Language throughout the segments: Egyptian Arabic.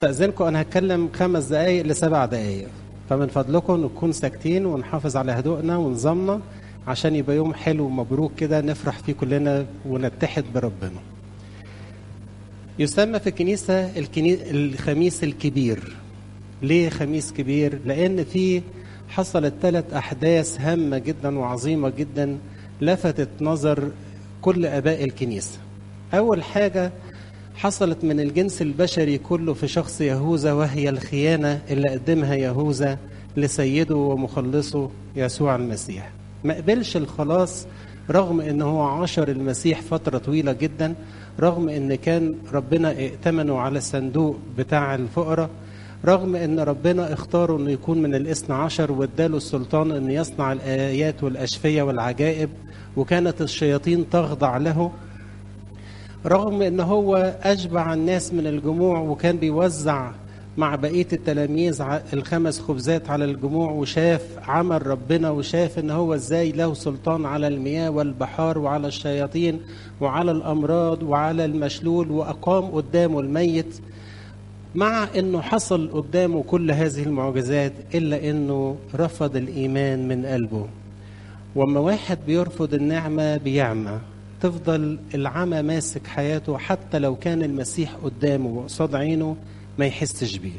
استأذنكم أنا هتكلم خمس دقايق لسبع دقايق فمن فضلكم نكون ساكتين ونحافظ على هدوءنا ونظامنا عشان يبقى يوم حلو ومبروك كده نفرح فيه كلنا ونتحد بربنا يسمى في الكنيسة الكني... الخميس الكبير ليه خميس كبير؟ لأن فيه حصلت ثلاث أحداث هامة جدا وعظيمة جدا لفتت نظر كل آباء الكنيسة أول حاجة حصلت من الجنس البشري كله في شخص يهوذا وهي الخيانة اللي قدمها يهوذا لسيده ومخلصه يسوع المسيح ما قبلش الخلاص رغم ان هو عاشر المسيح فترة طويلة جدا رغم ان كان ربنا ائتمنه على الصندوق بتاع الفقراء رغم ان ربنا اختاره انه يكون من الاثنى عشر واداله السلطان ان يصنع الايات والاشفية والعجائب وكانت الشياطين تخضع له رغم ان هو اشبع الناس من الجموع وكان بيوزع مع بقيه التلاميذ الخمس خبزات على الجموع وشاف عمل ربنا وشاف ان هو ازاي له سلطان على المياه والبحار وعلى الشياطين وعلى الامراض وعلى المشلول واقام قدامه الميت مع انه حصل قدامه كل هذه المعجزات الا انه رفض الايمان من قلبه وما واحد بيرفض النعمه بيعمى تفضل العمى ماسك حياته حتى لو كان المسيح قدامه وقصاد عينه ما يحسش بيه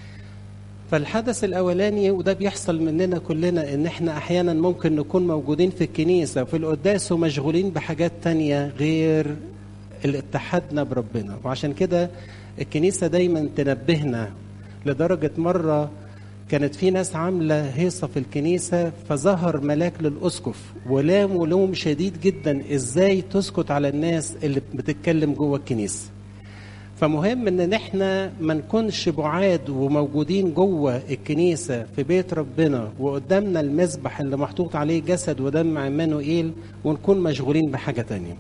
فالحدث الاولاني وده بيحصل مننا كلنا ان احنا احيانا ممكن نكون موجودين في الكنيسه وفي القداس ومشغولين بحاجات تانية غير الاتحادنا بربنا وعشان كده الكنيسه دايما تنبهنا لدرجه مره كانت في ناس عامله هيصه في الكنيسه فظهر ملاك للاسقف ولامه لوم شديد جدا ازاي تسكت على الناس اللي بتتكلم جوه الكنيسه فمهم ان احنا ما نكونش بعاد وموجودين جوه الكنيسه في بيت ربنا وقدامنا المذبح اللي محطوط عليه جسد ودم عمانوئيل ونكون مشغولين بحاجه تانية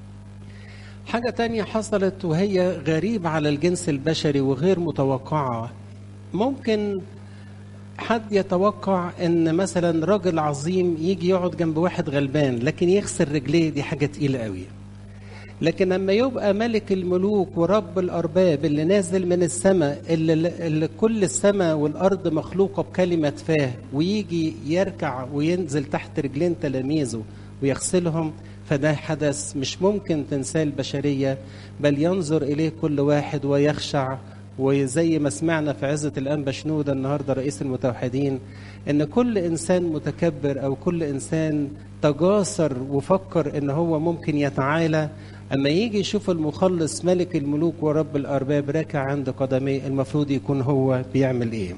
حاجه تانية حصلت وهي غريبه على الجنس البشري وغير متوقعه ممكن حد يتوقع ان مثلا راجل عظيم يجي يقعد جنب واحد غلبان لكن يغسل رجليه دي حاجه تقيله قوي لكن لما يبقى ملك الملوك ورب الارباب اللي نازل من السماء اللي, اللي كل السماء والارض مخلوقه بكلمه فاه ويجي يركع وينزل تحت رجلين تلاميذه ويغسلهم فده حدث مش ممكن تنساه البشريه بل ينظر اليه كل واحد ويخشع وزي ما سمعنا في عزة الأنبا شنودة النهاردة رئيس المتوحدين إن كل إنسان متكبر أو كل إنسان تجاسر وفكر إن هو ممكن يتعالى أما يجي يشوف المخلص ملك الملوك ورب الأرباب راكع عند قدميه المفروض يكون هو بيعمل إيه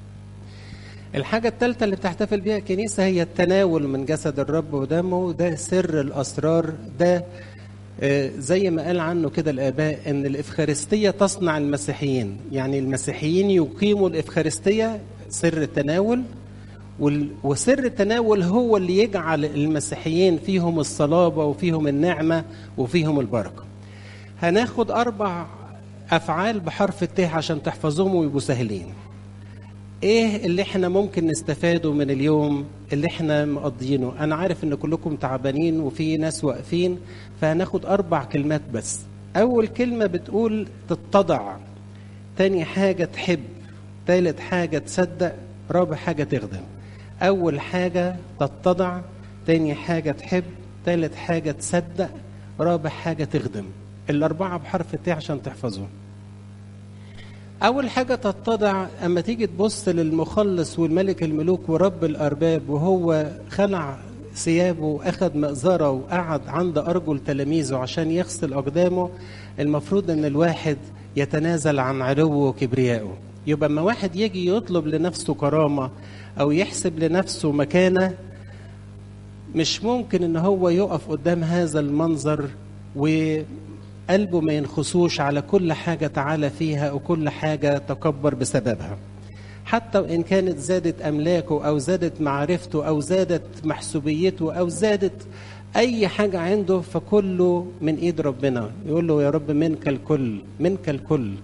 الحاجة الثالثة اللي بتحتفل بها الكنيسة هي التناول من جسد الرب ودمه ده سر الأسرار ده زي ما قال عنه كده الآباء إن الإفخارستية تصنع المسيحيين يعني المسيحيين يقيموا الإفخارستية سر التناول وسر التناول هو اللي يجعل المسيحيين فيهم الصلابة وفيهم النعمة وفيهم البركة هناخد أربع أفعال بحرف الت عشان تحفظوهم ويبقوا سهلين ايه اللي احنا ممكن نستفاده من اليوم اللي احنا مقضيينه انا عارف ان كلكم تعبانين وفي ناس واقفين فهناخد اربع كلمات بس اول كلمة بتقول تتضع تاني حاجة تحب تالت حاجة تصدق رابع حاجة تخدم اول حاجة تتضع تاني حاجة تحب تالت حاجة تصدق رابع حاجة تخدم الاربعة بحرف الت عشان تحفظوهم أول حاجة تتضع أما تيجي تبص للمخلص والملك الملوك ورب الأرباب وهو خلع ثيابه وأخذ مأزرة وقعد عند أرجل تلاميذه عشان يغسل أقدامه المفروض أن الواحد يتنازل عن علوه وكبريائه يبقى أما واحد يجي يطلب لنفسه كرامة أو يحسب لنفسه مكانة مش ممكن أن هو يقف قدام هذا المنظر و قلبه ما ينخسوش على كل حاجة تعالى فيها وكل حاجة تكبر بسببها حتى وإن كانت زادت أملاكه أو زادت معرفته أو زادت محسوبيته أو زادت أي حاجة عنده فكله من إيد ربنا يقول له يا رب منك الكل منك الكل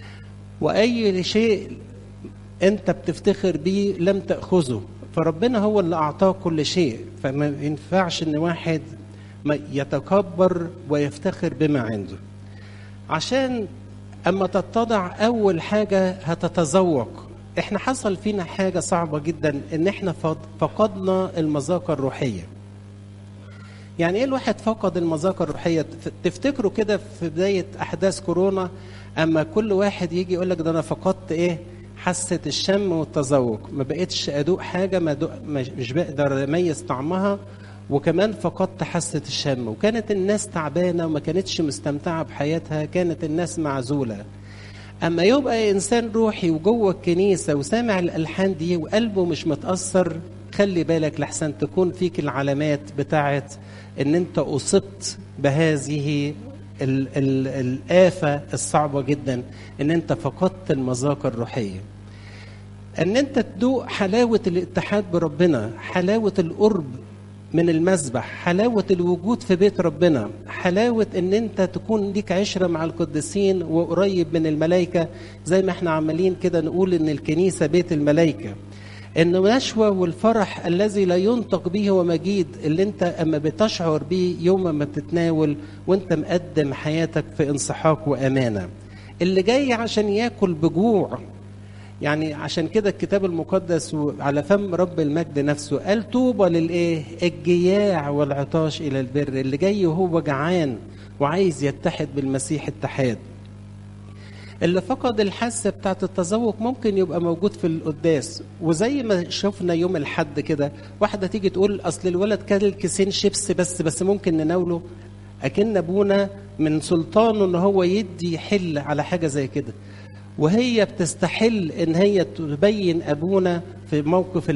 وأي شيء أنت بتفتخر بيه لم تأخذه فربنا هو اللي أعطاه كل شيء فما ينفعش إن واحد يتكبر ويفتخر بما عنده عشان اما تتضع اول حاجه هتتذوق احنا حصل فينا حاجه صعبه جدا ان احنا فقدنا المذاقه الروحيه يعني ايه الواحد فقد المذاقه الروحيه تفتكروا كده في بدايه احداث كورونا اما كل واحد يجي يقول لك ده انا فقدت ايه حاسه الشم والتذوق ما بقتش ادوق حاجه ما دوق مش بقدر اميز طعمها وكمان فقدت حاسه الشم وكانت الناس تعبانه وما كانتش مستمتعه بحياتها كانت الناس معزوله اما يبقى انسان روحي وجوه الكنيسه وسامع الالحان دي وقلبه مش متاثر خلي بالك لحسن تكون فيك العلامات بتاعت ان انت اصبت بهذه ال ال الآفة الصعبة جدا ان انت فقدت المذاقة الروحية ان انت تدوق حلاوة الاتحاد بربنا حلاوة القرب من المسبح حلاوة الوجود في بيت ربنا حلاوة ان انت تكون ليك عشرة مع القديسين وقريب من الملائكة زي ما احنا عمالين كده نقول ان الكنيسة بيت الملائكة ان النشوة والفرح الذي لا ينطق به هو مجيد اللي انت اما بتشعر به يوم ما بتتناول وانت مقدم حياتك في انسحاق وامانة اللي جاي عشان ياكل بجوع يعني عشان كده الكتاب المقدس على فم رب المجد نفسه قال طوبى للايه الجياع والعطاش الى البر اللي جاي وهو جعان وعايز يتحد بالمسيح اتحاد اللي فقد الحاسه بتاعت التذوق ممكن يبقى موجود في القداس وزي ما شفنا يوم الحد كده واحده تيجي تقول اصل الولد كان كيسين شيبس بس بس ممكن نناوله اكن ابونا من سلطانه ان هو يدي حل على حاجه زي كده وهي بتستحل ان هي تبين ابونا في موقف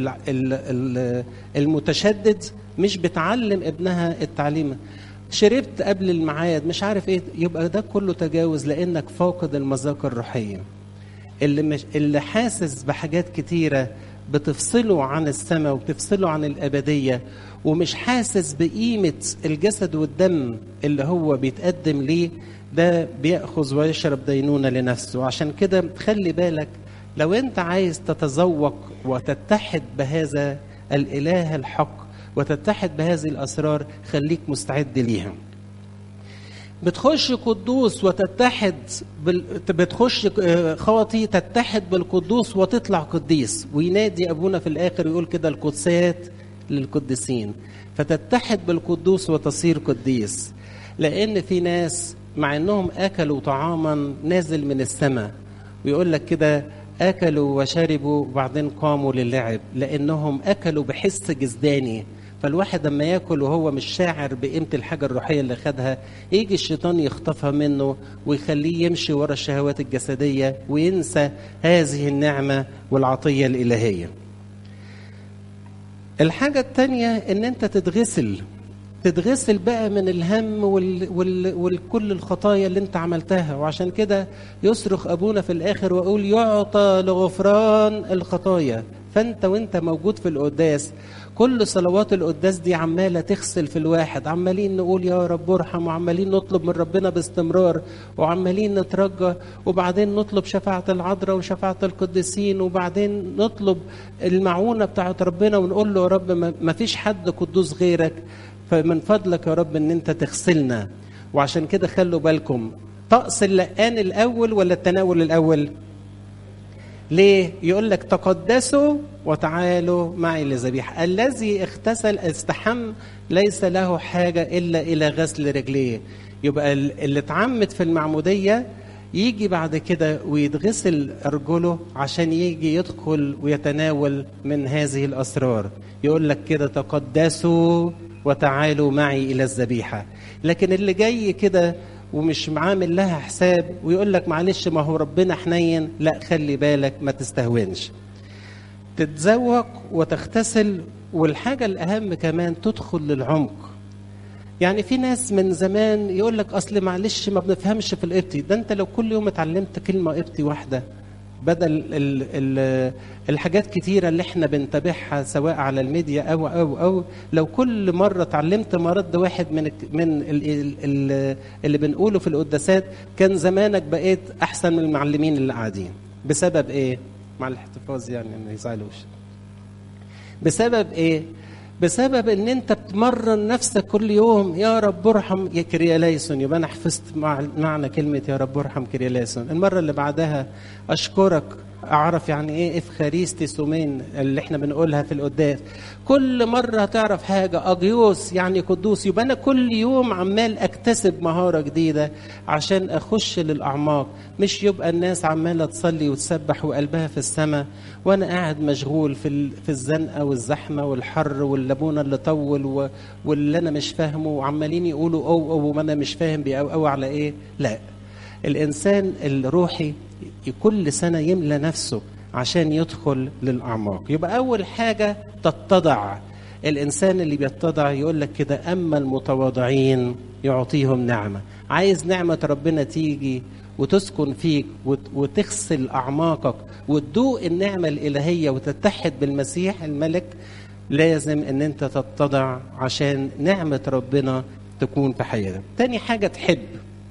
المتشدد مش بتعلم ابنها التعليم شربت قبل الميعاد مش عارف ايه يبقى ده كله تجاوز لانك فاقد المذاقه الروحيه اللي مش اللي حاسس بحاجات كتيره بتفصله عن السماء وبتفصله عن الابديه ومش حاسس بقيمه الجسد والدم اللي هو بيتقدم ليه ده بياخذ ويشرب دينونه لنفسه عشان كده خلي بالك لو انت عايز تتذوق وتتحد بهذا الاله الحق وتتحد بهذه الاسرار خليك مستعد ليها بتخش قدوس وتتحد بال... بتخش خاطي تتحد بالقدوس وتطلع قديس وينادي ابونا في الاخر يقول كده القدسات للقديسين فتتحد بالقدوس وتصير قديس لان في ناس مع انهم اكلوا طعاما نازل من السماء ويقول لك كده اكلوا وشربوا وبعدين قاموا للعب لانهم اكلوا بحس جسداني فالواحد لما ياكل وهو مش شاعر بقيمه الحاجه الروحيه اللي خدها يجي الشيطان يخطفها منه ويخليه يمشي ورا الشهوات الجسديه وينسى هذه النعمه والعطيه الالهيه. الحاجه الثانيه ان انت تتغسل تتغسل بقى من الهم وال... وال... والكل الخطايا اللي انت عملتها وعشان كده يصرخ ابونا في الاخر ويقول يعطى لغفران الخطايا فانت وانت موجود في القداس كل صلوات القداس دي عمالة تغسل في الواحد عمالين نقول يا رب ارحم وعمالين نطلب من ربنا باستمرار وعمالين نترجى وبعدين نطلب شفاعة العذراء وشفاعة القديسين وبعدين نطلب المعونة بتاعت ربنا ونقول له يا رب ما فيش حد قدوس غيرك فمن فضلك يا رب ان انت تغسلنا وعشان كده خلوا بالكم طقس اللقان الاول ولا التناول الاول ليه يقول لك تقدسوا وتعالوا معي لذبيحة الذي اغتسل استحم ليس له حاجة إلا إلى غسل رجليه يبقى اللي اتعمد في المعمودية يجي بعد كده ويتغسل أرجله عشان يجي يدخل ويتناول من هذه الأسرار يقول لك كده تقدسوا وتعالوا معي إلى الذبيحة لكن اللي جاي كده ومش عامل لها حساب ويقول لك معلش ما هو ربنا حنين لا خلي بالك ما تستهونش تتذوق وتغتسل والحاجة الأهم كمان تدخل للعمق يعني في ناس من زمان يقول لك أصل معلش ما بنفهمش في القبطي ده أنت لو كل يوم اتعلمت كلمة قبطي واحدة بدل ال ال الحاجات كتيرة اللي احنا بنتابعها سواء على الميديا أو أو أو لو كل مرة اتعلمت مرد واحد من من ال ال اللي بنقوله في القداسات كان زمانك بقيت أحسن من المعلمين اللي قاعدين بسبب إيه؟ مع الاحتفاظ يعني ما يزعلوش بسبب إيه؟ بسبب ان انت بتمرن نفسك كل يوم يا رب ارحم يا كرياليسون يبقى انا حفظت مع معنى كلمه يا رب ارحم كرياليسون المره اللي بعدها اشكرك اعرف يعني ايه افخاريستي سومين اللي احنا بنقولها في القداس كل مره هتعرف حاجه اجيوس يعني قدوس يبقى انا كل يوم عمال اكتسب مهاره جديده عشان اخش للاعماق مش يبقى الناس عماله تصلي وتسبح وقلبها في السماء وانا قاعد مشغول في في الزنقه والزحمه والحر واللبونه اللي طول و... واللي انا مش فاهمه وعمالين يقولوا او او وانا مش فاهم بيأو أو على ايه لا الانسان الروحي كل سنة يملى نفسه عشان يدخل للأعماق يبقى أول حاجة تتضع الإنسان اللي بيتضع يقول لك كده أما المتواضعين يعطيهم نعمة عايز نعمة ربنا تيجي وتسكن فيك وتغسل أعماقك وتدوق النعمة الإلهية وتتحد بالمسيح الملك لازم ان انت تتضع عشان نعمة ربنا تكون في حياتك تاني حاجة تحب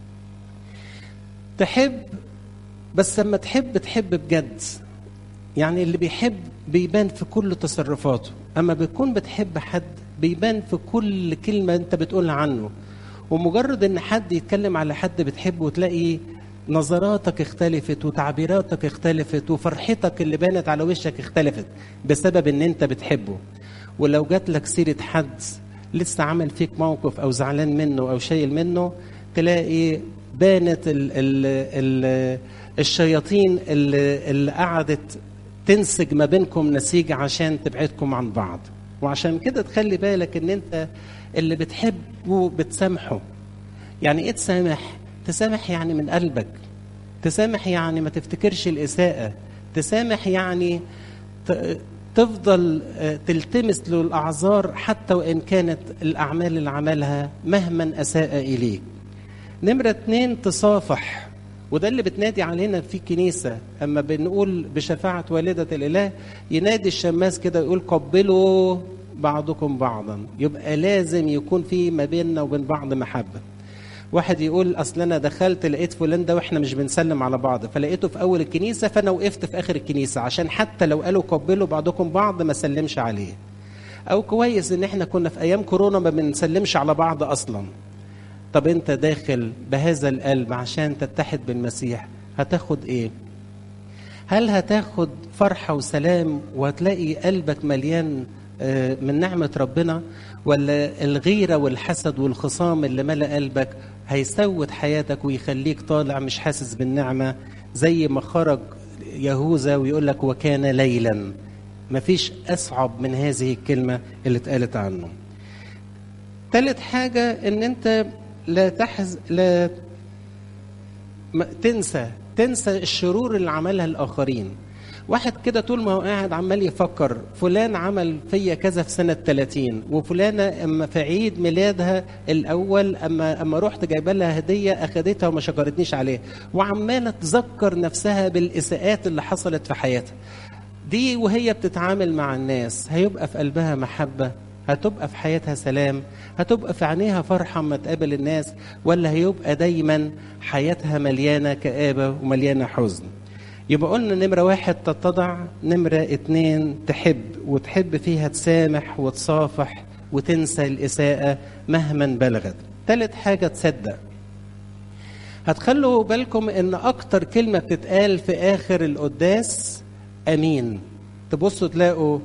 تحب بس لما تحب تحب بجد يعني اللي بيحب بيبان في كل تصرفاته اما بتكون بتحب حد بيبان في كل كلمه انت بتقولها عنه ومجرد ان حد يتكلم على حد بتحبه وتلاقي نظراتك اختلفت وتعبيراتك اختلفت وفرحتك اللي بانت على وشك اختلفت بسبب ان انت بتحبه ولو جات لك سيره حد لسه عمل فيك موقف او زعلان منه او شايل منه تلاقي بانت ال ال ال الشياطين اللي, اللي قعدت تنسج ما بينكم نسيج عشان تبعدكم عن بعض وعشان كده تخلي بالك ان انت اللي بتحبه بتسامحه يعني ايه تسامح تسامح يعني من قلبك تسامح يعني ما تفتكرش الإساءة تسامح يعني تفضل تلتمس له الأعذار حتى وإن كانت الأعمال اللي عملها مهما أساء إليك نمرة اتنين تصافح وده اللي بتنادي علينا في كنيسة أما بنقول بشفاعة والدة الإله ينادي الشماس كده يقول قبلوا بعضكم بعضا يبقى لازم يكون في ما بيننا وبين بعض محبة واحد يقول اصل انا دخلت لقيت فلان ده واحنا مش بنسلم على بعض فلقيته في اول الكنيسه فانا وقفت في اخر الكنيسه عشان حتى لو قالوا قبلوا بعضكم بعض ما سلمش عليه او كويس ان احنا كنا في ايام كورونا ما بنسلمش على بعض اصلا طب انت داخل بهذا القلب عشان تتحد بالمسيح هتاخد ايه هل هتاخد فرحه وسلام وهتلاقي قلبك مليان من نعمه ربنا ولا الغيره والحسد والخصام اللي ملا قلبك هيسود حياتك ويخليك طالع مش حاسس بالنعمه زي ما خرج يهوذا ويقول لك وكان ليلا مفيش اصعب من هذه الكلمه اللي اتقالت عنه ثالث حاجه ان انت لا تحز لا تنسى تنسى الشرور اللي عملها الاخرين واحد كده طول ما هو قاعد عمال يفكر فلان عمل فيا كذا في سنة 30 وفلانة اما في عيد ميلادها الأول اما اما رحت جايبه لها هدية أخدتها وما شكرتنيش عليها وعمالة تذكر نفسها بالإساءات اللي حصلت في حياتها دي وهي بتتعامل مع الناس هيبقى في قلبها محبة هتبقى في حياتها سلام هتبقى في عينيها فرحة اما تقابل الناس ولا هيبقى دايما حياتها مليانة كآبة ومليانة حزن يبقى قلنا نمرة واحد تتضع نمرة اتنين تحب وتحب فيها تسامح وتصافح وتنسى الإساءة مهما بلغت تالت حاجة تصدق هتخلوا بالكم ان اكتر كلمة بتتقال في اخر القداس امين تبصوا تلاقوا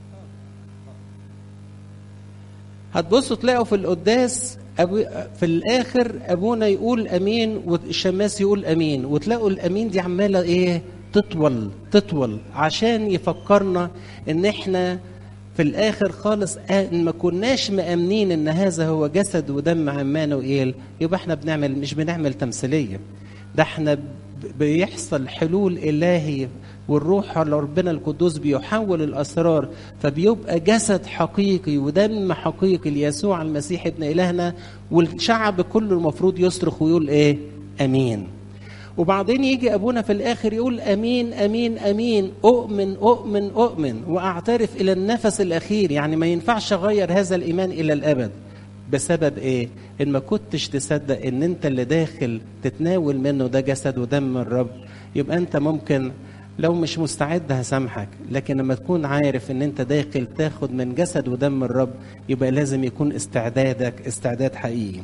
هتبصوا تلاقوا في القداس أبو في الاخر ابونا يقول امين والشماس يقول امين وتلاقوا الامين دي عماله ايه تطول تطول عشان يفكرنا ان احنا في الاخر خالص ان ما كناش مامنين ان هذا هو جسد ودم عمانوئيل يبقى احنا بنعمل مش بنعمل تمثيليه ده احنا بيحصل حلول الهي والروح ربنا القدوس بيحول الاسرار فبيبقى جسد حقيقي ودم حقيقي ليسوع المسيح ابن الهنا والشعب كله المفروض يصرخ ويقول ايه امين وبعدين يجي ابونا في الاخر يقول امين امين امين اؤمن اؤمن اؤمن واعترف الى النفس الاخير يعني ما ينفعش اغير هذا الايمان الى الابد بسبب ايه ان ما كنتش تصدق ان انت اللي داخل تتناول منه ده جسد ودم الرب يبقى انت ممكن لو مش مستعد هسامحك لكن لما تكون عارف ان انت داخل تاخد من جسد ودم الرب يبقى لازم يكون استعدادك استعداد حقيقي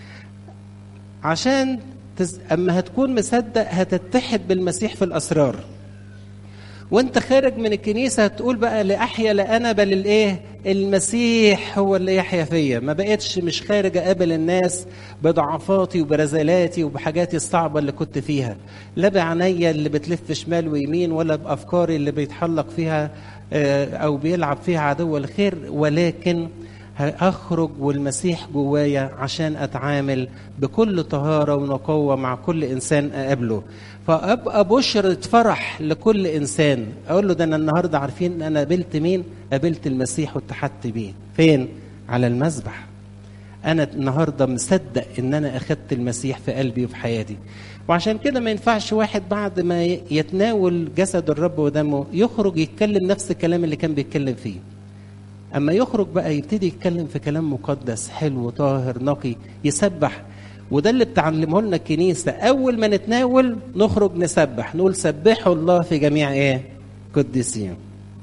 عشان تز... اما هتكون مصدق هتتحد بالمسيح في الاسرار وانت خارج من الكنيسه هتقول بقى لاحيا لا انا بل الايه المسيح هو اللي يحيا فيا ما بقتش مش خارج اقابل الناس بضعفاتي وبرزالاتي وبحاجاتي الصعبه اللي كنت فيها لا بعينيا اللي بتلف شمال ويمين ولا بافكاري اللي بيتحلق فيها او بيلعب فيها عدو الخير ولكن هخرج والمسيح جوايا عشان اتعامل بكل طهاره ونقاوه مع كل انسان اقابله فابقى بشرة فرح لكل انسان اقول له ده انا النهارده عارفين ان انا قابلت مين قابلت المسيح واتحدت بيه فين على المذبح انا النهارده مصدق ان انا اخدت المسيح في قلبي وفي حياتي وعشان كده ما ينفعش واحد بعد ما يتناول جسد الرب ودمه يخرج يتكلم نفس الكلام اللي كان بيتكلم فيه اما يخرج بقى يبتدي يتكلم في كلام مقدس حلو طاهر نقي يسبح وده اللي بتعلمه لنا الكنيسه اول ما نتناول نخرج نسبح نقول سبحوا الله في جميع ايه قديسين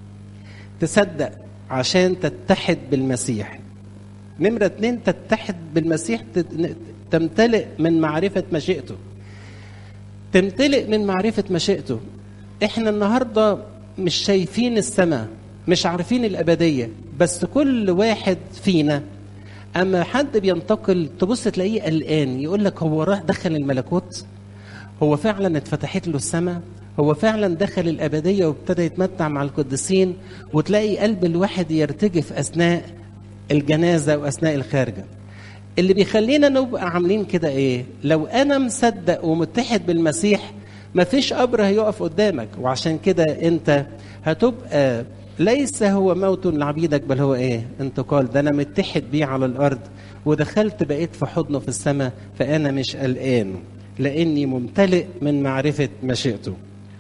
تصدق عشان تتحد بالمسيح نمرة اتنين تتحد بالمسيح تمتلئ من معرفة مشيئته تمتلئ من معرفة مشيئته احنا النهاردة مش شايفين السماء مش عارفين الأبدية بس كل واحد فينا اما حد بينتقل تبص تلاقيه قلقان يقول لك هو راح دخل الملكوت هو فعلا اتفتحت له السماء هو فعلا دخل الابديه وابتدى يتمتع مع القديسين وتلاقي قلب الواحد يرتجف اثناء الجنازه واثناء الخارجه اللي بيخلينا نبقى عاملين كده ايه لو انا مصدق ومتحد بالمسيح مفيش قبر هيقف قدامك وعشان كده انت هتبقى ليس هو موت لعبيدك بل هو ايه انتقال ده انا متحد بيه على الارض ودخلت بقيت في حضنه في السماء فانا مش قلقان لاني ممتلئ من معرفه مشيئته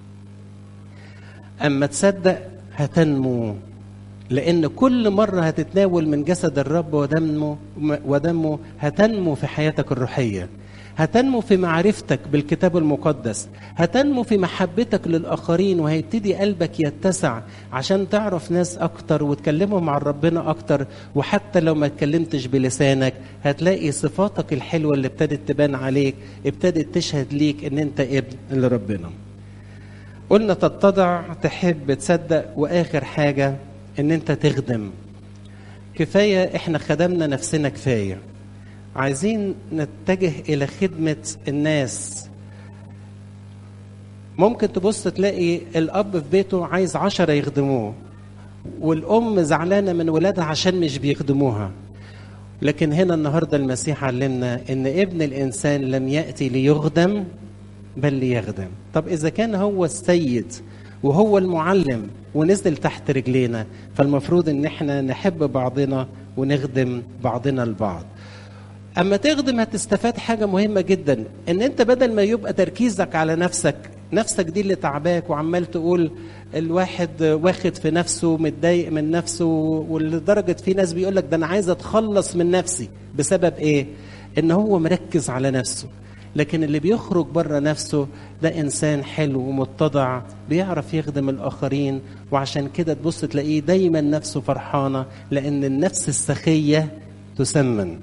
اما تصدق هتنمو لان كل مره هتتناول من جسد الرب ودمه ودمه هتنمو في حياتك الروحيه هتنمو في معرفتك بالكتاب المقدس هتنمو في محبتك للآخرين وهيبتدي قلبك يتسع عشان تعرف ناس أكتر وتكلمهم عن ربنا أكتر وحتى لو ما اتكلمتش بلسانك هتلاقي صفاتك الحلوة اللي ابتدت تبان عليك ابتدت تشهد ليك ان انت ابن لربنا قلنا تتضع تحب تصدق واخر حاجة ان انت تخدم كفاية احنا خدمنا نفسنا كفاية عايزين نتجه الى خدمه الناس ممكن تبص تلاقي الاب في بيته عايز عشرة يخدموه والام زعلانه من ولادها عشان مش بيخدموها لكن هنا النهارده المسيح علمنا ان ابن الانسان لم ياتي ليخدم بل ليخدم طب اذا كان هو السيد وهو المعلم ونزل تحت رجلينا فالمفروض ان احنا نحب بعضنا ونخدم بعضنا البعض اما تخدم هتستفاد حاجه مهمه جدا ان انت بدل ما يبقى تركيزك على نفسك نفسك دي اللي تعباك وعمال تقول الواحد واخد في نفسه متضايق من نفسه ولدرجه في ناس بيقول لك ده انا عايز اتخلص من نفسي بسبب ايه ان هو مركز على نفسه لكن اللي بيخرج بره نفسه ده انسان حلو ومتضع بيعرف يخدم الاخرين وعشان كده تبص تلاقيه دايما نفسه فرحانه لان النفس السخيه تسمن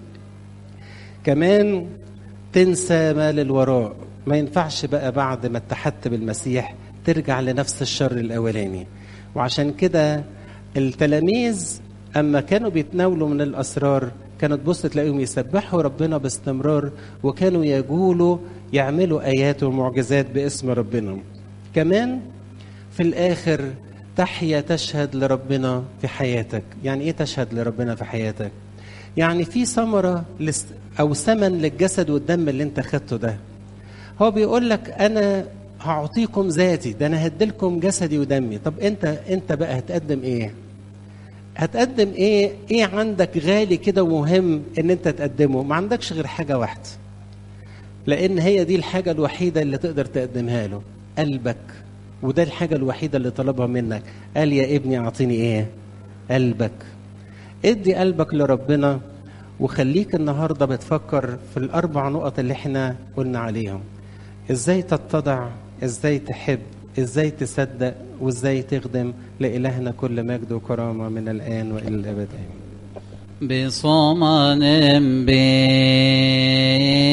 كمان تنسى ما للوراء ما ينفعش بقى بعد ما اتحدت بالمسيح ترجع لنفس الشر الاولاني وعشان كده التلاميذ اما كانوا بيتناولوا من الاسرار كانت تبص تلاقيهم يسبحوا ربنا باستمرار وكانوا يقولوا يعملوا ايات ومعجزات باسم ربنا كمان في الاخر تحيا تشهد لربنا في حياتك يعني ايه تشهد لربنا في حياتك يعني في ثمرة أو ثمن للجسد والدم اللي أنت خدته ده هو بيقول لك أنا هعطيكم ذاتي ده أنا هديلكم جسدي ودمي طب أنت أنت بقى هتقدم إيه؟ هتقدم إيه؟ إيه عندك غالي كده ومهم إن أنت تقدمه؟ ما عندكش غير حاجة واحدة لأن هي دي الحاجة الوحيدة اللي تقدر تقدمها له قلبك وده الحاجة الوحيدة اللي طلبها منك قال يا ابني أعطيني إيه؟ قلبك ادي قلبك لربنا وخليك النهارده بتفكر في الاربع نقط اللي احنا قلنا عليهم ازاي تتضع ازاي تحب ازاي تصدق وازاي تخدم لإلهنا كل مجد وكرامة من الآن وإلى الأبد آمين بصمان بي